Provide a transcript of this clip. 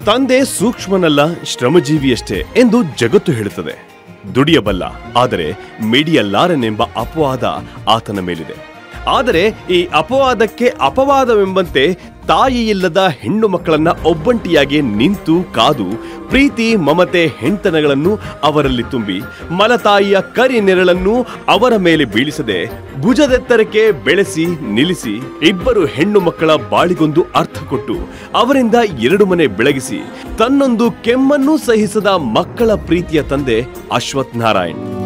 ತಂದೆ ಸೂಕ್ಷ್ಮನಲ್ಲ ಶ್ರಮಜೀವಿಯಷ್ಟೇ ಎಂದು ಜಗತ್ತು ಹೇಳುತ್ತದೆ ದುಡಿಯಬಲ್ಲ ಆದರೆ ಮಿಡಿಯಲ್ಲಾರನೆಂಬ ಅಪವಾದ ಆತನ ಮೇಲಿದೆ ಆದರೆ ಈ ಅಪವಾದಕ್ಕೆ ಅಪವಾದವೆಂಬಂತೆ ತಾಯಿಯಿಲ್ಲದ ಹೆಣ್ಣು ಮಕ್ಕಳನ್ನ ಒಬ್ಬಂಟಿಯಾಗಿ ನಿಂತು ಕಾದು ಪ್ರೀತಿ ಮಮತೆ ಹೆಣ್ತನಗಳನ್ನು ಅವರಲ್ಲಿ ತುಂಬಿ ಮಲತಾಯಿಯ ಕರಿ ನೆರಳನ್ನು ಅವರ ಮೇಲೆ ಬೀಳಿಸದೆ ಭುಜದೆತ್ತರಕ್ಕೆ ಬೆಳೆಸಿ ನಿಲ್ಲಿಸಿ ಇಬ್ಬರು ಹೆಣ್ಣು ಮಕ್ಕಳ ಬಾಳಿಗೊಂದು ಅರ್ಥ ಕೊಟ್ಟು ಅವರಿಂದ ಎರಡು ಮನೆ ಬೆಳಗಿಸಿ ತನ್ನೊಂದು ಕೆಮ್ಮನ್ನೂ ಸಹಿಸದ ಮಕ್ಕಳ ಪ್ರೀತಿಯ ತಂದೆ ಅಶ್ವಥ್ ನಾರಾಯಣ್